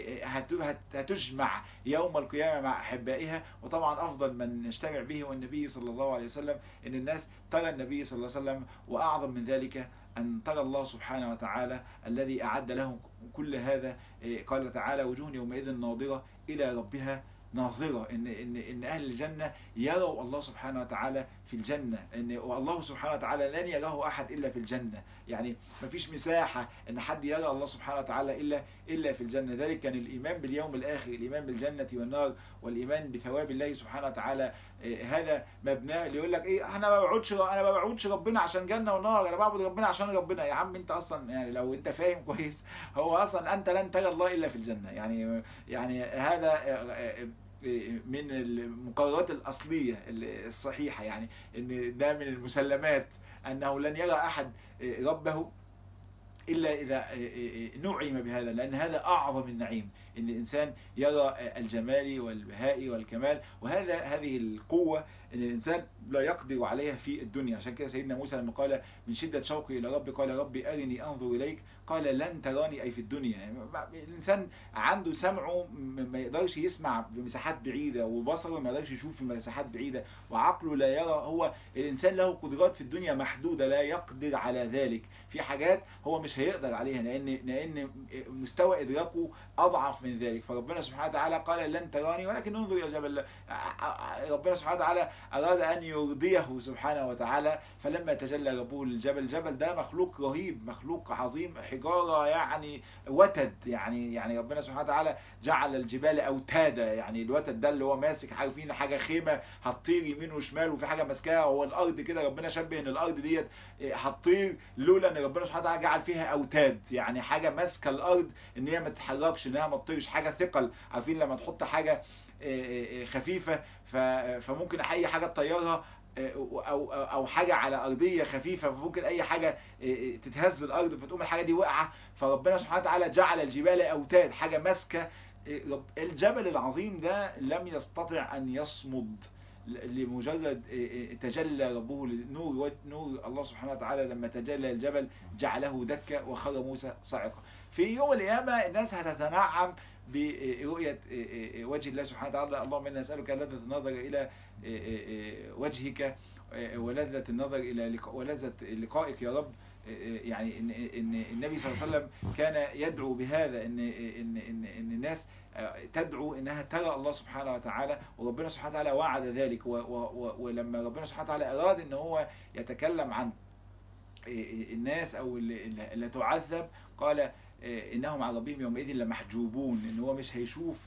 هتجمع يوم القيامة مع أحبائها وطبعا أفضل من نجتمع به هو النبي صلى الله عليه وسلم إن الناس ترى النبي صلى الله عليه وسلم وأعظم من ذلك أن ترى الله سبحانه وتعالى الذي أعد لهم كل هذا قال تعالى وجوه يومئذ ناظرة إلى ربها ناظرة إن, إن, إن أهل الجنة يروا الله سبحانه وتعالى في الجنة إن والله سبحانه وتعالى لن يراه أحد إلا في الجنة يعني مفيش مساحة إن حد يرى الله سبحانه وتعالى إلا إلا في الجنة ذلك كان الإيمان باليوم الآخر الإيمان بالجنة والنار والإيمان بثواب الله سبحانه وتعالى هذا مبناه اللي يقول لك إيه أنا ما بعودش أنا ما بعودش ربنا عشان جنة ونار أنا بعبد ربنا عشان ربنا يا عم أنت أصلا يعني لو أنت فاهم كويس هو أصلا أنت لن ترى الله إلا في الجنة يعني يعني هذا من المقررات الأصلية الصحيحة يعني ان ده من المسلمات أنه لن يرى أحد ربه إلا إذا نعم بهذا لأن هذا أعظم النعيم إن الإنسان يرى الجمال والبهاء والكمال وهذا هذه القوة إن الإنسان لا يقدر عليها في الدنيا عشان كده سيدنا موسى لما قال من شدة شوقي إلى ربي قال ربي أرني أنظر إليك قال لن تراني أي في الدنيا يعني الإنسان عنده سمعه ما يقدرش يسمع بمساحات بعيدة وبصره ما يقدرش يشوف في مساحات بعيدة وعقله لا يرى هو الإنسان له قدرات في الدنيا محدودة لا يقدر على ذلك في حاجات هو مش هيقدر عليها لأن لأن مستوى إدراكه أضعف من ذلك فربنا سبحانه وتعالى قال لن تراني ولكن انظر إلى جبل ربنا سبحانه وتعالى أراد أن يرضيه سبحانه وتعالى فلما تجلى ربه للجبل الجبل ده مخلوق رهيب مخلوق عظيم حجارة يعني وتد يعني يعني ربنا سبحانه وتعالى جعل الجبال أوتادا يعني الوتد ده اللي هو ماسك عارفين حاجة خيمة هتطير يمين وشمال وفي حاجة ماسكاها هو الأرض كده ربنا شبه إن الأرض ديت هتطير لولا إن ربنا سبحانه وتعالى جعل فيها اوتاد يعني حاجة ماسكة الارض ان هي ما تتحركش انها ما تطيرش حاجة ثقل عارفين لما تحط حاجة خفيفة فممكن اي حاجة تطيرها او او حاجه على ارضيه خفيفه فممكن اي حاجه تتهز الارض فتقوم الحاجه دي واقعه فربنا سبحانه وتعالى جعل الجبال اوتاد حاجه ماسكه الجبل العظيم ده لم يستطع ان يصمد لمجرد تجلى ربه نور نور الله سبحانه وتعالى لما تجلى الجبل جعله دكة وخر موسى صعقة في يوم القيامة الناس هتتنعم برؤية وجه الله سبحانه وتعالى اللهم إنا نسألك لذة النظر إلى وجهك ولذة النظر إلى ولذة لقائك يا رب يعني إن, إن النبي صلى الله عليه وسلم كان يدعو بهذا إن, إن, إن, إن الناس تدعو انها ترى الله سبحانه وتعالى وربنا سبحانه وتعالى وعد ذلك و و ولما ربنا سبحانه وتعالى اراد ان هو يتكلم عن الناس او اللي تعذب قال انهم عن ربهم يومئذ لمحجوبون ان هو مش هيشوف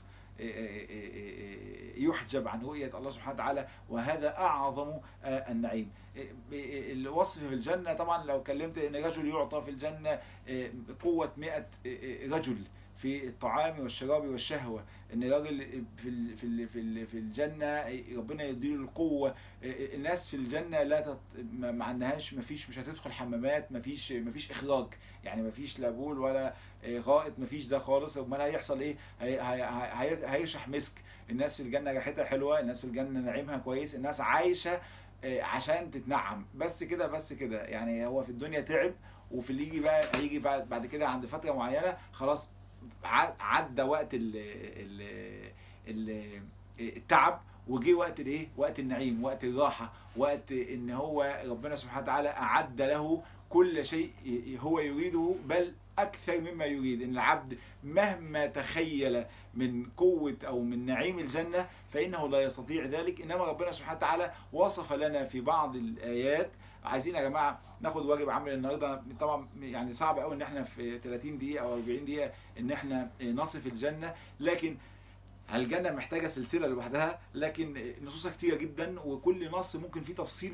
يحجب عن رؤية الله سبحانه وتعالى وهذا أعظم النعيم الوصف في الجنة طبعا لو كلمت ان رجل يعطى في الجنة قوة مئة رجل في الطعام والشراب والشهوة ان راجل في في في في الجنة ربنا يديله القوة الناس في الجنة لا تط... ما عندهاش ما فيش مش هتدخل حمامات ما فيش ما فيش اخراج يعني ما فيش لا بول ولا غائط ما فيش ده خالص امال هيحصل ايه هي... هي... هيرشح مسك الناس في الجنة ريحتها حلوة الناس في الجنة نعيمها كويس الناس عايشة عشان تتنعم بس كده بس كده يعني هو في الدنيا تعب وفي اللي يجي بقى هيجي بعد بعد كده عند فترة معينة خلاص عدى وقت ال ال ال التعب وجي وقت الايه وقت النعيم وقت الراحة وقت ان هو ربنا سبحانه وتعالى اعد له كل شيء هو يريده بل اكثر مما يريد ان العبد مهما تخيل من قوة او من نعيم الجنة فانه لا يستطيع ذلك انما ربنا سبحانه وتعالى وصف لنا في بعض الايات عايزين يا جماعة ناخد واجب عمل النهاردة طبعا يعني صعب قوي ان احنا في 30 دقيقة او 40 دقيقة ان احنا نصف الجنة لكن الجنة محتاجة سلسلة لوحدها لكن نصوصها كتيرة جدا وكل نص ممكن فيه تفصيل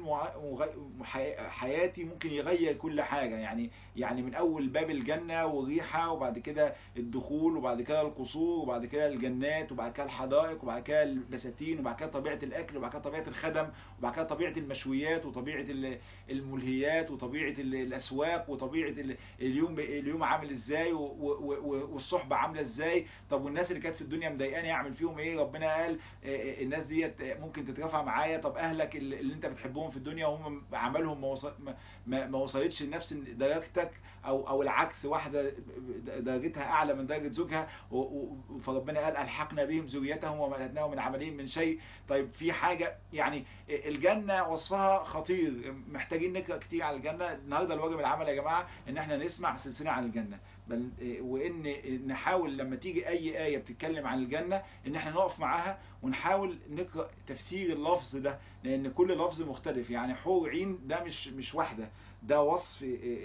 حياتي ممكن يغير كل حاجة يعني يعني من أول باب الجنة والريحة وبعد كده الدخول وبعد كده القصور وبعد كده الجنات وبعد كده الحدائق وبعد كده البساتين وبعد كده طبيعة الأكل وبعد كده طبيعة الخدم وبعد كده طبيعة المشويات وطبيعة الملهيات وطبيعة الأسواق وطبيعة اليوم اليوم عامل ازاي والصحبة عاملة ازاي طب والناس اللي كانت في الدنيا مضايقاني اعمل فيهم ايه ربنا قال الناس ديت ممكن تترفع معايا طب اهلك اللي انت بتحبهم في الدنيا وهم عملهم ما, وصل ما, ما وصلتش لنفس درجتك او او العكس واحده درجتها اعلى من درجه زوجها فربنا قال الحقنا بهم ذريتهم وما لتناهم من عملهم من شيء طيب في حاجه يعني الجنه وصفها خطير محتاجين نقرا كتير على الجنه النهارده الواجب العمل يا جماعه ان احنا نسمع سلسله عن الجنه بل وان نحاول لما تيجي اي آية بتتكلم عن الجنة ان احنا نقف معاها ونحاول نقرأ تفسير اللفظ ده لان كل لفظ مختلف يعني حور عين ده مش مش واحدة ده وصف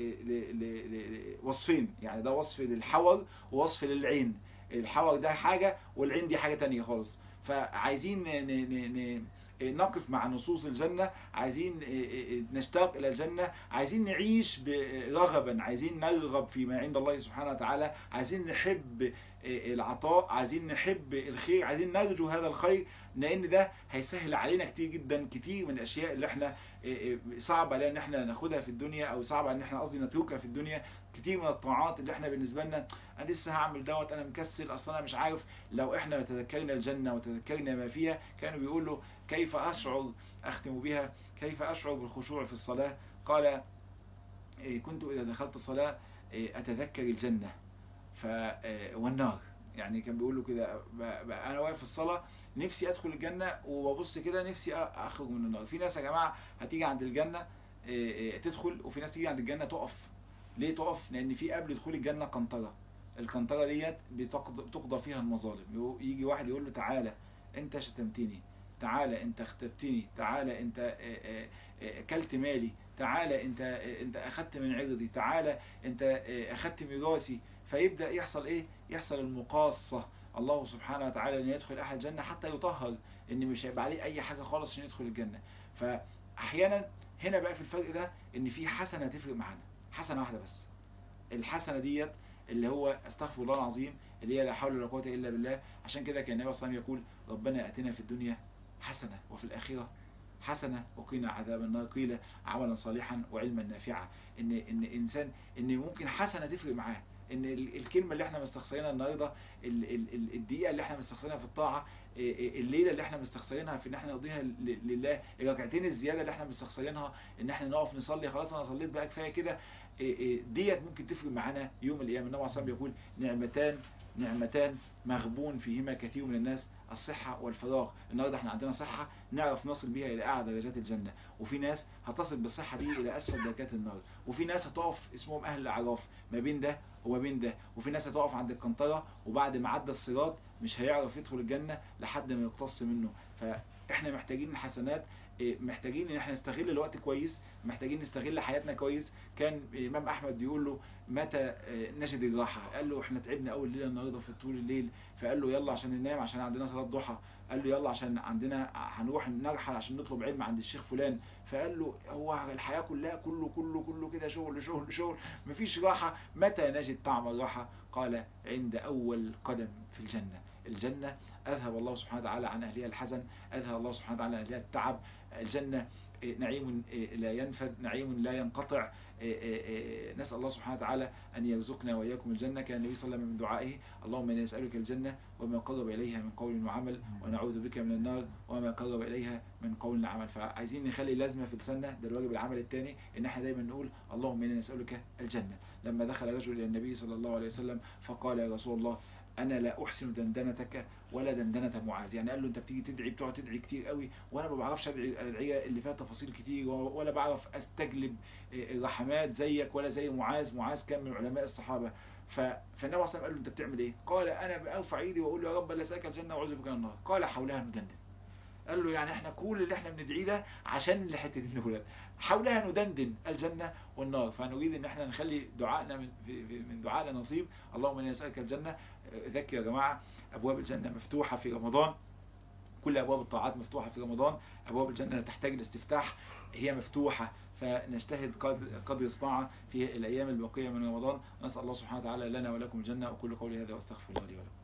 وصفين يعني ده وصف للحور ووصف للعين الحور ده حاجة والعين دي حاجة تانية خالص فعايزين نقف مع نصوص الجنة عايزين نشتاق إلى الجنة عايزين نعيش رغبا عايزين نرغب فيما عند الله سبحانه وتعالى عايزين نحب العطاء عايزين نحب الخير عايزين نرجو هذا الخير لان ده هيسهل علينا كتير جدا كتير من الاشياء اللي احنا صعب علينا ان احنا ناخدها في الدنيا او صعب ان احنا قصدي نتركها في الدنيا كتير من الطاعات اللي احنا بالنسبة لنا انا لسه هعمل دوت انا مكسل اصلا انا مش عارف لو احنا تذكرنا الجنة وتذكرنا ما فيها كانوا بيقولوا كيف اشعر اختم بها كيف اشعر بالخشوع في الصلاة قال كنت اذا دخلت الصلاة اتذكر الجنة ف والنار يعني كان بيقول له كده انا واقف في الصلاه نفسي ادخل الجنه وببص كده نفسي اخرج من النار في ناس يا جماعه هتيجي عند الجنه تدخل وفي ناس تيجي عند الجنه تقف ليه تقف لان في قبل دخول الجنه قنطره القنطره ديت بتقضى فيها المظالم يجي واحد يقول له تعالى انت شتمتني تعالى انت اختبتني تعالى انت اكلت مالي تعالى انت انت اخدت من عرضي تعالى انت اخدت ميراثي فيبدأ يحصل ايه يحصل المقاصة الله سبحانه وتعالى ان يدخل احد الجنة حتى يطهر ان مش هيبقى عليه اي حاجة خالص عشان يدخل الجنة فاحيانا هنا بقى في الفرق ده ان في حسنة تفرق معانا حسنة واحدة بس الحسنة ديت اللي هو استغفر الله العظيم اللي هي لا حول ولا قوة إلا بالله عشان كده كان النبي صلى الله عليه وسلم يقول ربنا أتنا في الدنيا حسنة وفي الآخرة حسنة وقنا عذاب النار قيل عملا صالحا وعلما نافعا ان ان انسان ان ممكن حسنة تفرق معاه ان الكلمة اللي احنا مستخسرينها النهاردة الدقيقة اللي احنا مستخسرينها في الطاعة الليلة اللي احنا مستخسرينها في ان احنا نقضيها لله الركعتين الزيادة اللي احنا مستخسرينها ان احنا نقف نصلي خلاص انا صليت بقى كفاية كده ديت ممكن تفرق معانا يوم القيامة النبي صلى الله عليه وسلم بيقول نعمتان نعمتان مغبون فيهما كثير من الناس الصحة والفراغ النهاردة احنا عندنا صحة نعرف نصل بيها الى اعلى درجات الجنة وفي ناس هتصل بالصحة دي الى اسفل درجات النار وفي ناس هتقف اسمهم اهل الاعراف ما بين ده وما بين ده وفي ناس هتقف عند القنطرة وبعد ما عدى الصراط مش هيعرف يدخل الجنة لحد ما يقتص منه فاحنا محتاجين الحسنات محتاجين ان احنا نستغل الوقت كويس محتاجين نستغل حياتنا كويس كان امام احمد بيقول له متى نجد الراحه قال له احنا تعبنا اول ليله النهارده في طول الليل فقال له يلا عشان ننام عشان عندنا صلاه ضحى قال له يلا عشان عندنا هنروح نرحل عشان نطلب علم عند الشيخ فلان فقال له هو الحياه كلها كله كله كله كده شغل شغل شغل مفيش راحه متى نجد طعم الراحه قال عند اول قدم في الجنه الجنه اذهب الله سبحانه وتعالى عن اهلها الحزن اذهب الله سبحانه وتعالى عن اهلها التعب الجنة نعيم لا ينفد نعيم لا ينقطع نسأل الله سبحانه وتعالى أن يرزقنا وإياكم الجنة كان النبي صلى الله عليه وسلم من دعائه اللهم إنا نسألك الجنة وما قرب إليها من قول وعمل ونعوذ بك من النار وما قرب إليها من قول وعمل فعايزين نخلي لازمة في لساننا ده الواجب العمل الثاني إن احنا دايما نقول اللهم إنا نسألك الجنة لما دخل رجل إلى النبي صلى الله عليه وسلم فقال يا رسول الله انا لا احسن دندنتك ولا دندنة معاذ يعني قال له انت بتيجي تدعي بتقعد تدعي كتير قوي وانا ما بعرفش ادعي الادعيه اللي فيها تفاصيل كتير ولا بعرف استجلب الرحمات زيك ولا زي معاذ معاذ كان من علماء الصحابه فالنبي صلى الله عليه وسلم قال له انت بتعمل ايه قال انا ارفع ايدي واقول يا رب لا اسالك الجنه واعوذ بك من النار قال حولها ندندن قال له يعني احنا كل اللي احنا بندعيه ده عشان الحته دي نقولها حولها ندندن الجنة والنار فنريد ان احنا نخلي دعائنا من, من دعائنا نصيب اللهم اني نسألك الجنة ذكي يا جماعة ابواب الجنة مفتوحة في رمضان كل ابواب الطاعات مفتوحة في رمضان ابواب الجنة تحتاج الاستفتاح هي مفتوحة فنجتهد قدر استطاعة في الايام الباقية من رمضان نسأل الله سبحانه وتعالى لنا ولكم الجنة وكل قولي هذا واستغفر الله لي ولكم